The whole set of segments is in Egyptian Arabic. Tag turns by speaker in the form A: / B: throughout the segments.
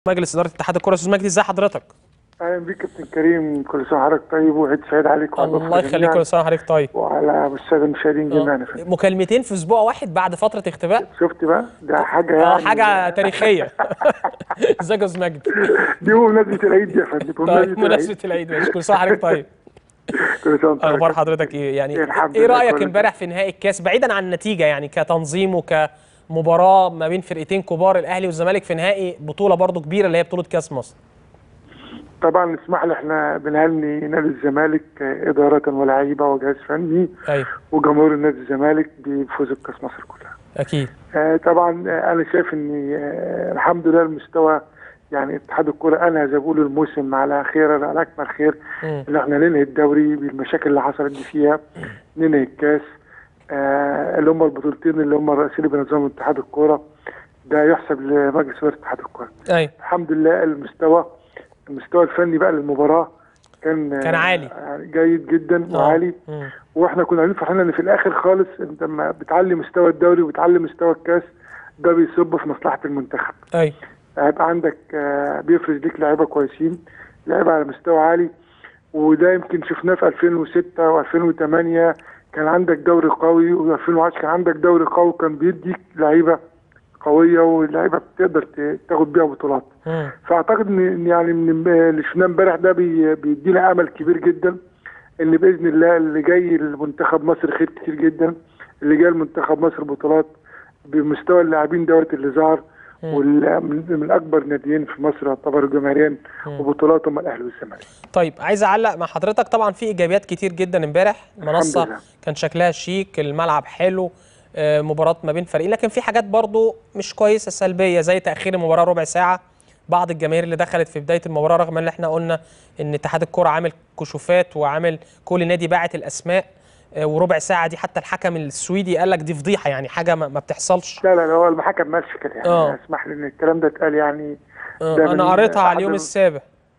A: مجلس اداره اتحاد الكره استاذ مجدي ازي حضرتك
B: اهلا بيك كابتن كريم كل سنه وحضرتك طيب وعيد سعيد عليك وعلى
A: الله
B: الأسرة
A: يخليك
B: جميعاً
A: كل سنه وحضرتك طيب
B: وعلى الساده المشاهدين جميعا يا فندم.
A: مكالمتين في اسبوع واحد بعد فتره اختباء
B: شفت بقى ده حاجه
A: اه
B: يعني
A: حاجه تاريخيه ازيك يا استاذ مجدي
B: دي بمناسبه العيد يا فندم
A: طيب
B: بمناسبه
A: مناسبه
B: العيد
A: العيد ماشي كل سنه وحضرتك طيب
B: كل سنه وأنت
A: اخبار
B: طيب.
A: حضرتك ايه يعني
B: الحمد
A: ايه
B: لله
A: رايك
B: كويس.
A: امبارح في نهائي الكاس بعيدا عن النتيجه يعني كتنظيم وكمباراه ما بين فرقتين كبار الاهلي والزمالك في نهائي بطوله برضو كبيره اللي هي بطوله كاس مصر
B: طبعا اسمح لي احنا بنهني نادي الزمالك آه، اداره ولاعيبه وجهاز فني
A: ايوه
B: وجمهور النادي الزمالك بفوز بكاس مصر كلها
A: اكيد
B: آه، طبعا آه، انا شايف ان آه، الحمد لله المستوى يعني اتحاد الكره انهى زي ما بيقولوا الموسم على خير على اكمل خير
A: مم.
B: ان احنا ننهي الدوري بالمشاكل اللي حصلت دي فيها ننهي الكاس آه اللي هم البطولتين اللي هم الرئيسيين بنظام اتحاد الكوره ده يحسب لمجلس اداره اتحاد الكوره
A: ايوه
B: الحمد لله المستوى المستوى الفني بقى للمباراه كان
A: كان عالي.
B: آه، جيد جدا
A: آه.
B: وعالي
A: مم.
B: واحنا كنا عايزين فرحانين ان في الاخر خالص انت لما بتعلي مستوى الدوري وبتعلي مستوى الكاس ده بيصب في مصلحه المنتخب
A: ايوه
B: هيبقى عندك آه، بيفرز ليك لعيبه كويسين لعيبه على مستوى عالي وده يمكن شفناه في 2006 و2008 كان عندك دوري قوي و2010 كان عندك دوري قوي كان بيديك لعيبه قويه ولعيبه بتقدر ت- تاخد بيها بطولات
A: مم.
B: فاعتقد ان إن يعني من اللي شفناه امبارح ده بي- بيدينا امل كبير جدا ان باذن الله اللي جاي لمنتخب مصر خير كتير جدا اللي جاي لمنتخب مصر بطولات بمستوى اللاعبين دوت اللي ظهر ومن من اكبر ناديين في مصر يعتبروا جماهيريا وبطولاتهم الاهلي والزمالك
A: طيب عايز اعلق مع حضرتك طبعا في ايجابيات كتير جدا امبارح المنصه
B: لله.
A: كان شكلها شيك الملعب حلو آه، مباراه ما بين فريقين لكن في حاجات برضو مش كويسه سلبيه زي تاخير المباراه ربع ساعه بعض الجماهير اللي دخلت في بدايه المباراه رغم ان احنا قلنا ان اتحاد الكره عامل كشوفات وعامل كل نادي باعت الاسماء آه، وربع ساعه دي حتى الحكم السويدي قال لك دي فضيحه يعني حاجه ما ما بتحصلش
B: لا لا لا هو المحكم ماشي كده يعني
A: آه.
B: اسمح لي ان الكلام ده اتقال يعني
A: آه،
B: ده
A: انا
B: من
A: قريتها على
B: أحد
A: اليوم
B: ال-
A: السابع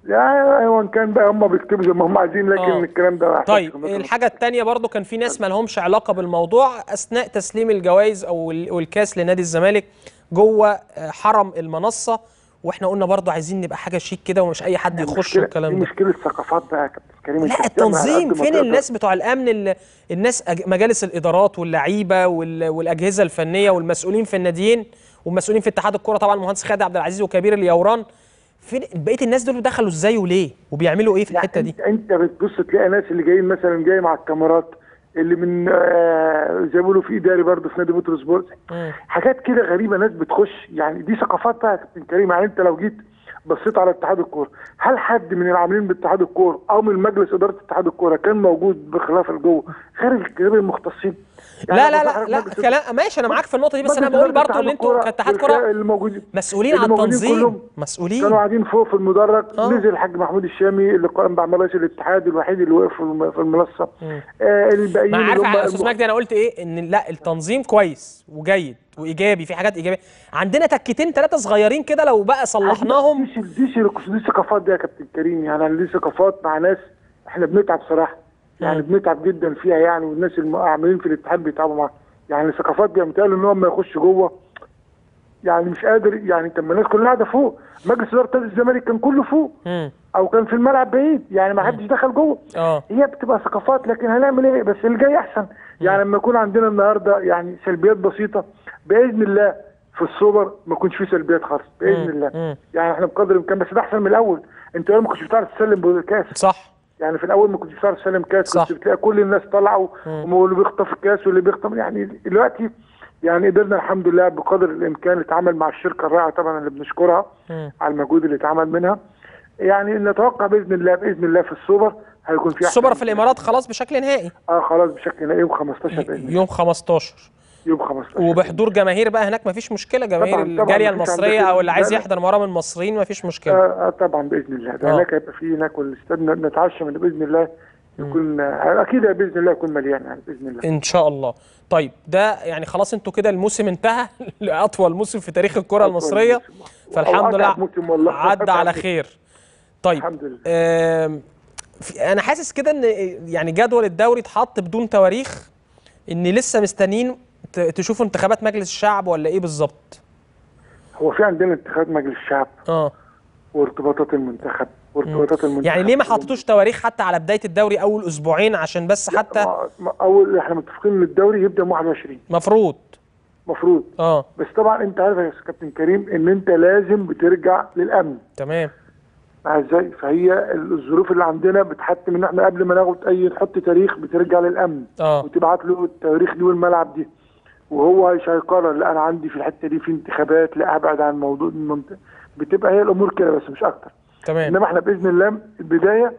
B: لا ايوه ان كان بقى هم بيكتبوا زي ما هم عايزين لكن
A: آه.
B: الكلام ده ما حصلش
A: طيب
B: في مصر.
A: الحاجة التانية برضو كان في ناس ما لهمش علاقة بالموضوع أثناء تسليم الجوائز أو ال- أو الكاس لنادي الزمالك جوه آه، حرم المنصة واحنا قلنا برضو عايزين نبقى حاجة شيك كده ومش أي حد يخش
B: مشكلة-
A: والكلام
B: دي
A: ده
B: مشكله ثقافات بقى يا كابتن كريم
A: لا
B: أنت بتعمل على
A: التنظيم
B: قد ما
A: فين
B: تقدر.
A: الناس بتوع الأمن ال- الناس أج- مجالس الإدارات واللعيبة وال- والأجهزة الفنية والمسؤولين في الناديين والمسؤولين في اتحاد الكرة طبعا المهندس خالد عبد العزيز وكبير اليوران فين بقية الناس دول دخلوا ازاي وليه وبيعملوا ايه في الحتة
B: يعني
A: دي
B: انت انت بتبص تلاقي ناس اللي جايين مثلا جاي مع الكاميرات اللي من آه زي ما بيقولوا في اداري برضه في نادي بطرس سبورت
A: مم.
B: حاجات كده غريبه ناس بتخش يعني دي ثقافات بقى يا كابتن كريم يعني انت لو جيت بصيت على اتحاد الكوره هل حد من العاملين باتحاد الكوره او من مجلس اداره اتحاد الكوره كان موجود بخلاف الجوه غير غير المختصين
A: لا لا
B: أنا
A: لا
B: بصراحة
A: لا
B: مجلس-
A: كلام ماشي انا معاك في النقطه دي بس انا
B: مجلس
A: بقول
B: إدارة
A: برضو ان
B: اتحاد
A: انتوا
B: الكورة
A: كاتحاد
B: والفرق
A: كره
B: اللي موجودين
A: مسؤولين
B: اللي
A: عن
B: موجودين
A: التنظيم
B: كلهم
A: مسؤولين
B: كانوا قاعدين فوق في المدرج
A: آه.
B: نزل الحاج محمود الشامي اللي قائم باعمال رئيس الاتحاد الوحيد اللي وقف في الم- في المنصه آه الباقيين
A: ما
B: اللي
A: عارف
B: هم
A: يا استاذ مجدي انا قلت ايه ان لا التنظيم كويس وجيد وايجابي في حاجات ايجابيه عندنا تكتين ثلاثه صغيرين كده لو بقى صلحناهم
B: دي دي دي ثقافات دي يا كابتن كريم يعني أنا دي ثقافات مع ناس احنا بنتعب صراحه يعني
A: مم.
B: بنتعب جدا فيها يعني والناس العاملين في الاتحاد بيتعبوا معاها يعني الثقافات دي متهيألي ان هو لما يخش جوه يعني مش قادر يعني طب ما الناس كلها قاعده فوق مجلس اداره نادي الزمالك كان كله فوق
A: مم.
B: او كان في الملعب بعيد يعني ما حدش دخل جوه
A: اه
B: هي بتبقى ثقافات لكن هنعمل ايه بس اللي جاي احسن يعني لما يكون عندنا النهارده يعني سلبيات بسيطه باذن الله في السوبر ما يكونش فيه سلبيات خالص باذن
A: مم.
B: الله
A: مم.
B: يعني احنا بقدر الامكان بس ده احسن من الاول انت اول ما كنتش بتعرف تسلم كاس
A: صح
B: يعني في الاول ما كنتش بتعرف تسلم كاس
A: صح.
B: كنت بتلاقي كل الناس طلعوا واللي بيخطف الكاس واللي بيخطف يعني دلوقتي يعني قدرنا الحمد لله بقدر الامكان نتعامل مع الشركه الرائعه طبعا اللي بنشكرها
A: مم.
B: على المجهود اللي اتعمل منها يعني نتوقع باذن الله باذن الله في السوبر هيكون في
A: السوبر
B: أحسن
A: في الامارات خلاص بشكل نهائي
B: اه خلاص بشكل نهائي يوم 15 باذن الله
A: يوم 15
B: يوم 15
A: وبحضور جماهير بقى هناك مفيش مشكله جماهير
B: طبعاً، طبعاً،
A: الجاليه
B: مفيش
A: المصريه
B: عندك-
A: او اللي عايز
B: لا، لا.
A: يحضر مباراه من المصريين مفيش مشكله
B: آه آه طبعا باذن الله ده
A: آه.
B: هناك هيبقى في هناك والاستاد نتعشى من باذن الله يكون آه اكيد باذن الله يكون مليان يعني باذن الله
A: ان شاء الله طيب ده يعني خلاص انتوا كده الموسم انتهى لاطول موسم في تاريخ الكره المصريه فالحمد
B: أو
A: لله
B: أتعب موسم والله.
A: عدى
B: أتعب
A: على
B: موسم.
A: خير طيب
B: الحمد لله.
A: آم، في- انا حاسس كده ان يعني جدول الدوري اتحط بدون تواريخ ان لسه مستنيين ت- تشوفوا انتخابات مجلس الشعب ولا ايه بالظبط
B: هو في عندنا انتخابات مجلس الشعب
A: اه
B: وارتباطات المنتخب وارتباطات المنتخب
A: يعني ليه ما حطيتوش تواريخ حتى على بدايه الدوري اول اسبوعين عشان بس حتى
B: ما- ما- اول احنا متفقين ان الدوري يبدا يوم 21
A: مفروض
B: مفروض
A: اه
B: بس طبعا انت عارف يا كابتن كريم ان انت لازم بترجع للامن
A: تمام
B: مع ازاي فهي الظروف اللي عندنا بتحتم ان احنا قبل ما ناخد اي نحط تاريخ بترجع للامن
A: اه
B: وتبعت له التواريخ دي والملعب دي وهو مش هيقرر لا انا عندي في الحته دي في انتخابات لا ابعد عن موضوع المنت... بتبقى هي الامور كده بس مش اكتر
A: تمام
B: انما احنا باذن الله البدايه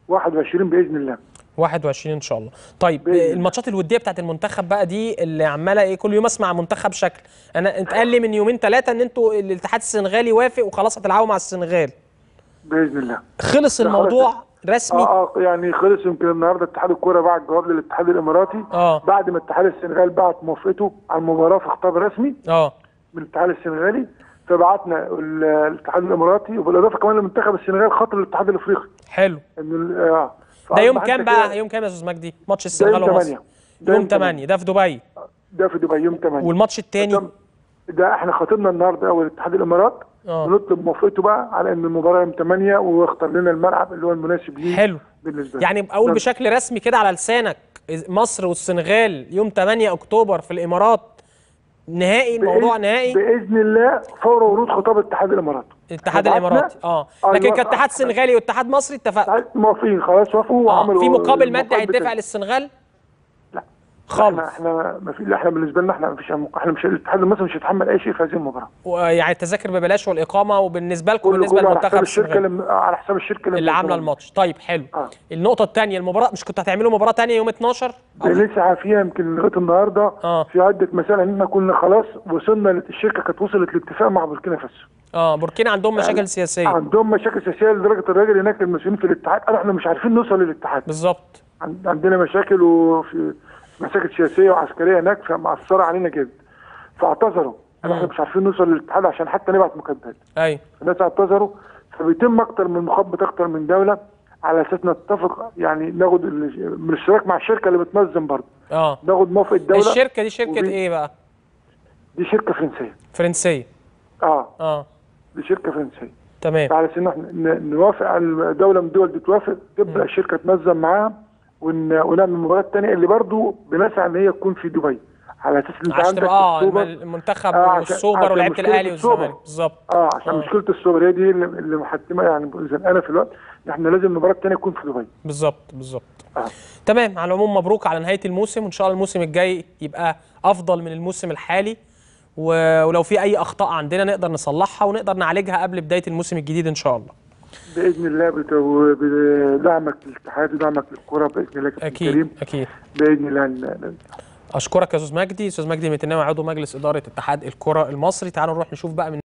B: 21 باذن الله
A: 21 ان شاء الله طيب
B: بإذن الله.
A: الماتشات الوديه بتاعت المنتخب بقى دي اللي عماله ايه كل يوم اسمع منتخب شكل انا اتقال لي من يومين ثلاثه ان انتوا الاتحاد السنغالي وافق وخلاص هتلعبوا مع السنغال
B: باذن الله
A: خلص
B: لا،
A: الموضوع رسمي
B: اه اه يعني خلص يمكن النهارده اتحاد الكوره بعت جواب للاتحاد الاماراتي
A: اه
B: بعد ما اتحاد السنغال بعت موافقته على المباراه في خطاب رسمي
A: اه
B: من الاتحاد السنغالي فبعتنا ال- الاتحاد الاماراتي وبالاضافه كمان لمنتخب السنغال خاطر الاتحاد الافريقي
A: حلو
B: ان ال- اه
A: ده يوم
B: فأصبح
A: كام
B: أنت
A: بقى
B: كده-
A: يوم كام يا استاذ مجدي ماتش
B: ده
A: السنغال
B: يوم
A: ومصر
B: 8 ده
A: يوم 8 ده في دبي
B: ده في دبي يوم 8
A: والماتش الثاني
B: ده- ده احنا خاطبنا النهارده اول اتحاد الامارات
A: اه
B: ونطلب موافقته بقى على ان المباراه يوم 8 واختار لنا الملعب اللي هو المناسب ليه
A: حلو
B: بالنسبه لنا.
A: يعني اقول
B: ده-
A: بشكل رسمي كده على لسانك مصر والسنغال يوم 8 اكتوبر في الامارات نهائي الموضوع
B: بإذن-
A: نهائي
B: باذن الله فور ورود خطاب اتحاد الامارات
A: الاتحاد
B: بعتنا-
A: الاماراتي اه
B: أيوة،
A: لكن كاتحاد
B: آه.
A: سنغالي واتحاد مصري اتفقوا
B: موافقين خلاص وافقوا
A: اه
B: وعملوا
A: في مقابل مادي
B: المقابل
A: هيدفع
B: بتاعه.
A: للسنغال
B: لا.
A: خالص
B: احنا احنا ما في لا، احنا بالنسبه لنا احنا ما فيش احنا مش الاتحاد المصري مش هيتحمل اي شيء في هذه المباراه
A: ويعني التذاكر ببلاش والاقامه وبالنسبه لكم
B: كله
A: بالنسبه
B: كله على
A: للمنتخب
B: حساب الشركه
A: السنغالي
B: اللي على حساب الشركه
A: اللي عامله الماتش طيب حلو
B: اه
A: النقطه الثانيه المباراه مش كنتوا هتعملوا مباراه ثانيه يوم 12 أو-
B: لسه فيها يمكن لغايه النهارده
A: اه
B: في عده مسائل ان احنا كنا خلاص وصلنا الشركه كانت وصلت لاتفاق مع بوركينا فاسو
A: اه بوركينا عندهم مشاكل سياسيه
B: عندهم مشاكل سياسيه لدرجه الراجل هناك المسؤولين في الاتحاد قالوا احنا مش عارفين نوصل للاتحاد
A: بالظبط
B: عن- عندنا مشاكل وفي مشاكل سياسيه وعسكريه هناك فمأثره علينا جدا فاعتذروا قالوا احنا
A: مم.
B: مش عارفين نوصل للاتحاد عشان حتى نبعت مكاتبات
A: ايوه
B: الناس اعتذروا فبيتم اكتر من مخبط اكتر من دوله على اساس نتفق يعني ناخد ال- من الاشتراك مع الشركه اللي بتنظم برضه
A: اه
B: ناخد موافقه دوله
A: الشركه دي شركه
B: وبي-
A: ايه بقى
B: دي شركه فرنسيه
A: فرنسيه
B: اه
A: اه
B: دي شركه فرنسيه
A: تمام
B: على اساس ان احنا ن- نوافق على دوله من الدول دي توافق تبدا الشركه تنظم معاها ون... ونعمل المباراه الثانيه اللي برضو بنسعى ان هي تكون في دبي على اساس ان انت
A: عشان
B: عندك
A: تبقى اه
B: السوبر
A: المنتخب
B: آه، عشان-
A: والسوبر
B: عشان
A: ولعيبه
B: مشكلة
A: الاهلي
B: السوبر.
A: والزمالك بالظبط
B: اه عشان
A: آه.
B: مشكله السوبر هي دي اللي, اللي محتمه يعني زنقانه في الوقت احنا لازم المباراه الثانيه تكون في دبي
A: بالظبط بالظبط
B: آه.
A: تمام على العموم مبروك على نهايه الموسم وان شاء الله الموسم الجاي يبقى افضل من الموسم الحالي و- ولو في اي اخطاء عندنا نقدر نصلحها ونقدر نعالجها قبل بدايه الموسم الجديد ان شاء الله
B: باذن الله بت- بدعمك للاتحاد ودعمك للكره باذن الله كابتن
A: اكيد
B: كريم
A: اكيد
B: باذن الله ن-
A: اشكرك يا استاذ مجدي استاذ مجدي متناوي عضو مجلس اداره اتحاد الكره المصري تعالوا نروح نشوف بقى من